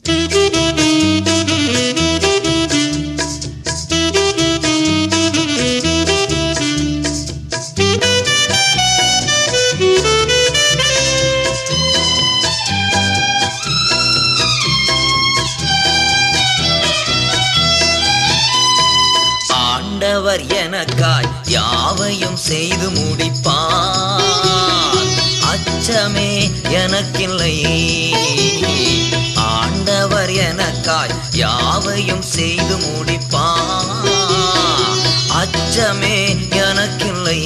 ஆண்டவர் எனக்காய் யாவையும் செய்து முடிப்பார் அச்சமே எனக்கில்லை ஆண்டவர் எனக்காய் யாவையும் செய்து முடிப்பார் அச்சமே எனக்கில்லை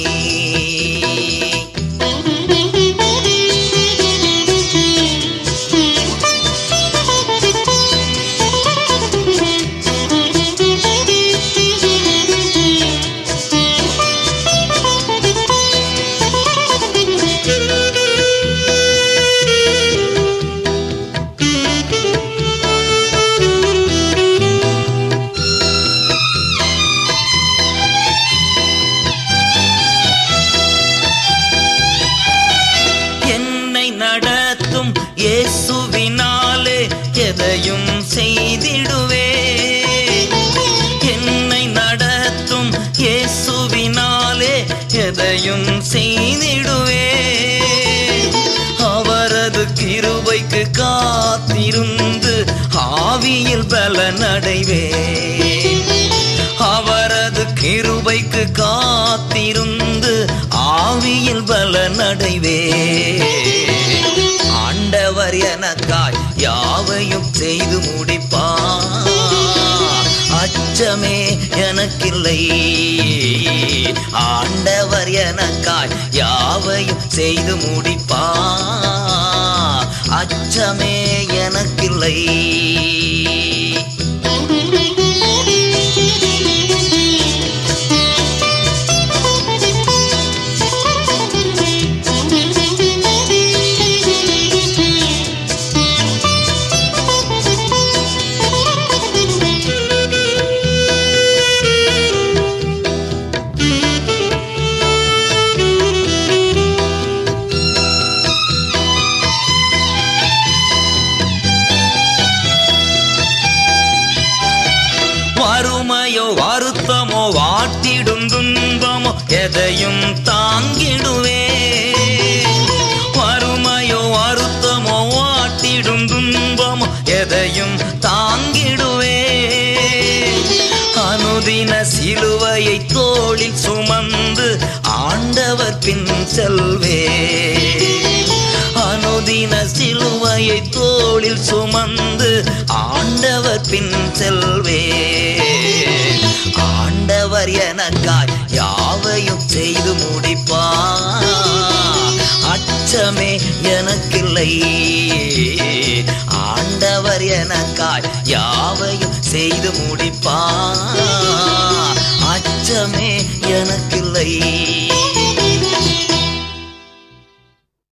என்னை நடத்தும் இயேசுவினாலே எதையும் செய்திடுவே என்னை நடத்தும் இயேசுவினாலே எதையும் செய்திடுவே அவரது கிருபைக்கு காத்திருந்து ஆவியில் பலனடைவே அவரது கிருபைக்கு காத்திருந்து ஆவியில் பலனடைவே ஆண்டவர் எனக்காய் யாவையும் செய்து முடிப்பார் அச்சமே எனக்கில்லை ஆண்டவர் எனக்காய் யாவையும் செய்து முடிப்பார் அச்சமே எனக்கில்லை வறுமையோ வருத்தமோ வாட்டிடும் துன்பமோ எதையும் தாங்கிடுவே வறுமையோ வருத்தமோ வாட்டிடும் துன்பமோ எதையும் தாங்கிடுவே அனுதின சிலுவையை தோளில் சுமந்து ஆண்டவர் பின் செல்வே அனுதின சிலுவையை தோளில் சுமந்து ஆண்டவர் பின் செல்வே ஆண்டவர் எனக்காய் யாவையும் செய்து முடிப்பார் அச்சமே எனக்கில்லை ஆண்டவர் எனக்காய் யாவையும் செய்து முடிப்பார்